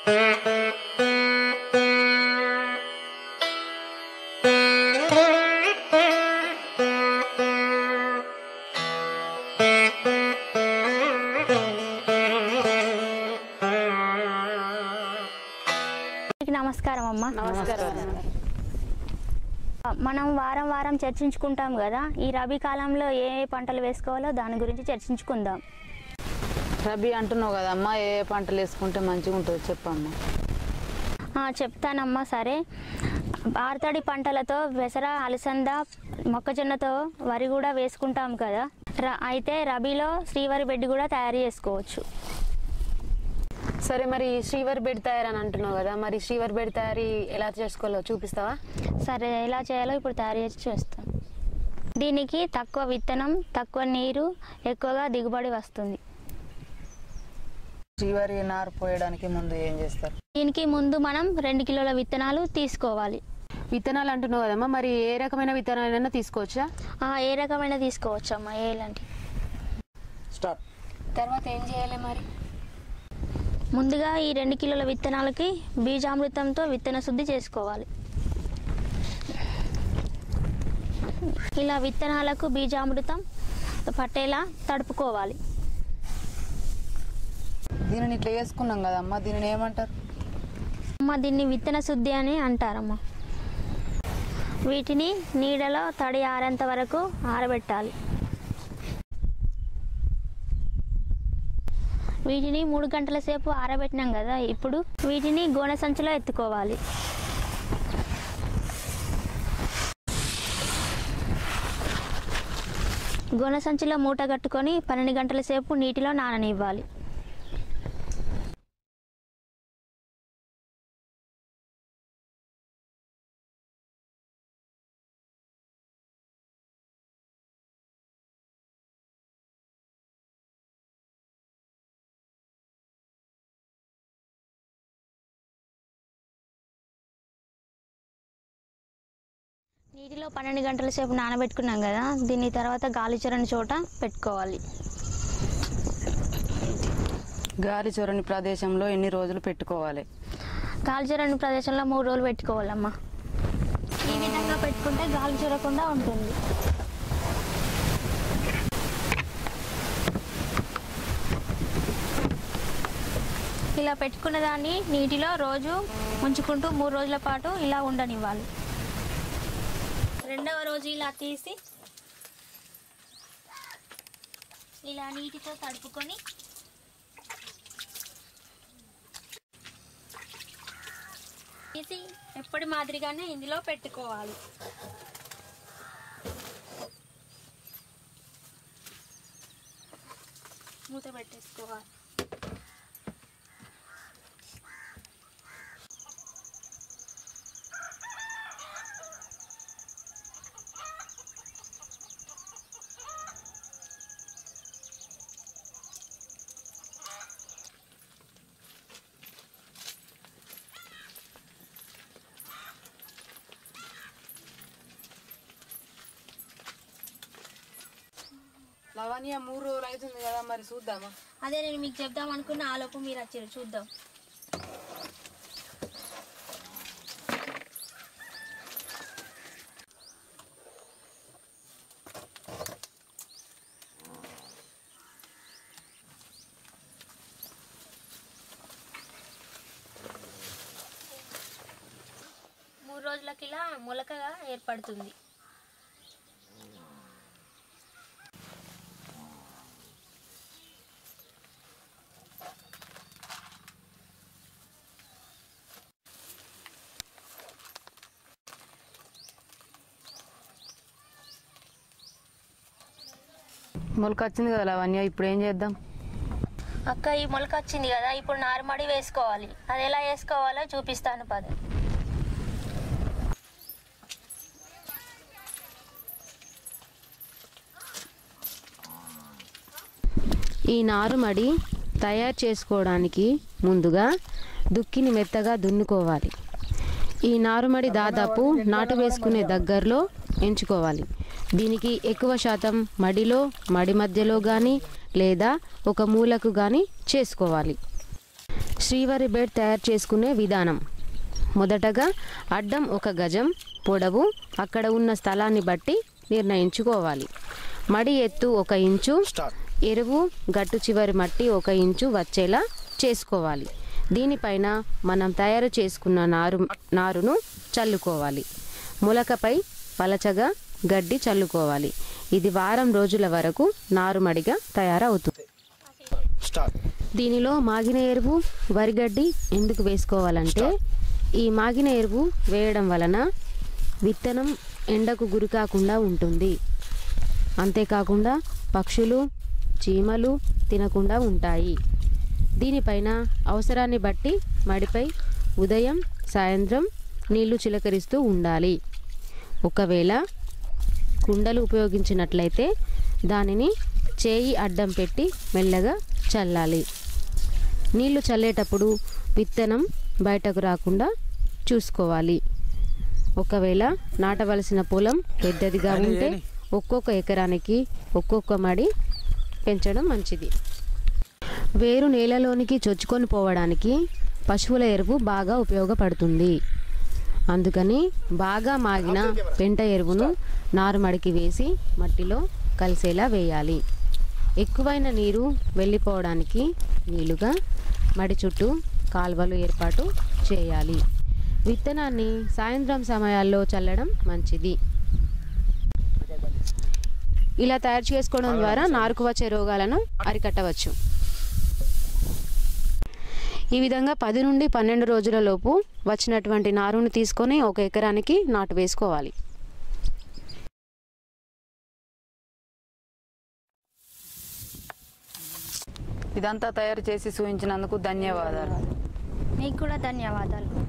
మీకు నమస్కారం అమ్మ నమస్కారం మనం వారం వారం చర్చించుకుంటాం కదా ఈ రబీ కాలంలో ఏ ఏ పంటలు వేసుకోవాలో దాని గురించి చర్చించుకుందాం రబీ అంటున్నావు కదమ్మా ఏ ఏ పంటలు వేసుకుంటే మంచిగా ఉంటుంది చెప్పమ్మా ఆ, చెప్తానమ్మా సరే ఆరుతడి పంటలతో పెసర అలసంద మొక్కజొన్నతో వరి కూడా వేసుకుంటాం కదా ర- అయితే రబీలో శ్రీవరి బెడ్ కూడా తయారు చేసుకోవచ్చు సరే మరి శ్రీవర్ బెడ్ తయారు అని అంటున్నావు కదా మరి శ్రీవర్ బెడ్ తయారీ ఎలా చేసుకోవాలో చూపిస్తావా సరే ఎలా చేయాలో ఇప్పుడు తయారు చేసి చేస్తాం దీనికి తక్కువ విత్తనం తక్కువ నీరు ఎక్కువగా దిగుబడి వస్తుంది శ్రీవారి నారు పోయడానికి ముందు ఏం చేస్తారు దీనికి ముందు మనం రెండు కిలోల విత్తనాలు తీసుకోవాలి విత్తనాలు అంటున్నావు కదమ్మా మరి ఏ రకమైన విత్తనాలైనా తీసుకోవచ్చా ఆ, ఏ రకమైన తీసుకోవచ్చమ్మా ఏలాంటి స్టార్ట్ తర్వాత ఏం చేయాలి మరి ముందుగా ఈ రెండు కిలోల విత్తనాలకి బీజామృతంతో విత్తన శుద్ధి చేసుకోవాలి ఇలా విత్తనాలకు బీజామృతం పట్టేలా తడుపుకోవాలి దీనిని ఇట్లా వేసుకున్నాం కదమ్మా దీనిని ఏమంటారు అమ్మ దీన్ని విత్తన శుద్ధి అని అంటారమ్మా వీటిని నీడలో తడి ఆరేంత వరకు ఆరబెట్టాలి వీటిని మూడు గంటల సేపు ఆరబెట్టినాం కదా ఇప్పుడు వీటిని గోనె సంచిలో ఎత్తుకోవాలి గోనె సంచిలో మూట కట్టుకొని పన్నెండు గంటల సేపు నీటిలో నాననివ్వాలి నీటిలో పన్నెండు గంటల సేపు నానబెట్టుకున్నాం కదా దీని తర్వాత గాలి చొరని చోట పెట్టుకోవాలి గాలి చొరని ప్రదేశంలో ఎన్ని రోజులు పెట్టుకోవాలి గాలి చొరని ప్రదేశంలో మూడు రోజులు పెట్టుకోవాలమ్మా ఈ విధంగా పెట్టుకుంటే గాలి చొరకుండా ఉంటుంది ఇలా పెట్టుకున్న దాన్ని నీటిలో రోజు ఉంచుకుంటూ మూడు రోజుల పాటు ఇలా ఉండనివ్వాలి రెండవ రోజు ఇలా తీసి ఇలా నీటితో తడుపుకొని తీసి ఎప్పటి మాదిరిగానే ఇందులో పెట్టుకోవాలి మూత పెట్టేసుకోవాలి లవణ్య మూడు రోజులు అవుతుంది కదా మరి చూద్దామా అదే నేను మీకు చెప్దాం అనుకున్న ఆలోపు మీరు వచ్చారు చూద్దాం మూడు రోజులకి ఇలా మొలకగా ఏర్పడుతుంది మొలక వచ్చింది కదా లవణ్య ఇప్పుడు ఏం చేద్దాం అక్క ఈ మొలక వచ్చింది కదా ఇప్పుడు నారుమడి వేసుకోవాలి అది ఎలా వేసుకోవాలో చూపిస్తాను పద ఈ నారుమడి తయారు చేసుకోవడానికి ముందుగా దుక్కిని మెత్తగా దున్నుకోవాలి ఈ నారుమడి దాదాపు నాటు వేసుకునే దగ్గరలో ఎంచుకోవాలి దీనికి ఎక్కువ శాతం మడిలో మడి మధ్యలో కానీ లేదా ఒక మూలకు కానీ చేసుకోవాలి శ్రీవారి బెడ్ తయారు చేసుకునే విధానం మొదటగా అడ్డం ఒక గజం పొడవు అక్కడ ఉన్న స్థలాన్ని బట్టి నిర్ణయించుకోవాలి మడి ఎత్తు ఒక ఇంచు ఎరువు గట్టు చివరి మట్టి ఒక ఇంచు వచ్చేలా చేసుకోవాలి దీనిపైన మనం తయారు చేసుకున్న నారు నారును చల్లుకోవాలి మొలకపై పలచగా గడ్డి చల్లుకోవాలి ఇది వారం రోజుల వరకు నారుమడిగా తయారవుతుంది దీనిలో మాగిన ఎరువు వరిగడ్డి ఎందుకు వేసుకోవాలంటే ఈ మాగిన ఎరువు వేయడం వలన విత్తనం ఎండకు గురి కాకుండా ఉంటుంది అంతేకాకుండా పక్షులు చీమలు తినకుండా ఉంటాయి దీనిపైన అవసరాన్ని బట్టి మడిపై ఉదయం సాయంత్రం నీళ్లు చిలకరిస్తూ ఉండాలి ఒకవేళ కుండలు ఉపయోగించినట్లయితే దానిని చేయి అడ్డం పెట్టి మెల్లగా చల్లాలి నీళ్లు చల్లేటప్పుడు విత్తనం బయటకు రాకుండా చూసుకోవాలి ఒకవేళ నాటవలసిన పొలం పెద్దదిగా ఉంటే ఒక్కొక్క ఎకరానికి ఒక్కొక్క మడి పెంచడం మంచిది వేరు నేలలోనికి చొచ్చుకొని పోవడానికి పశువుల ఎరువు బాగా ఉపయోగపడుతుంది అందుకని బాగా మాగిన పెంట ఎరువును నారుమడికి వేసి మట్టిలో కలిసేలా వేయాలి ఎక్కువైన నీరు వెళ్ళిపోవడానికి వీలుగా మడి చుట్టూ కాలువలు ఏర్పాటు చేయాలి విత్తనాన్ని సాయంత్రం సమయాల్లో చల్లడం మంచిది ఇలా తయారు చేసుకోవడం ద్వారా నారుకు వచ్చే రోగాలను అరికట్టవచ్చు ఈ విధంగా పది నుండి పన్నెండు రోజుల లోపు వచ్చినటువంటి నారును తీసుకొని ఒక ఎకరానికి నాటు వేసుకోవాలి ఇదంతా తయారు చేసి చూపించినందుకు ధన్యవాదాలు మీకు కూడా ధన్యవాదాలు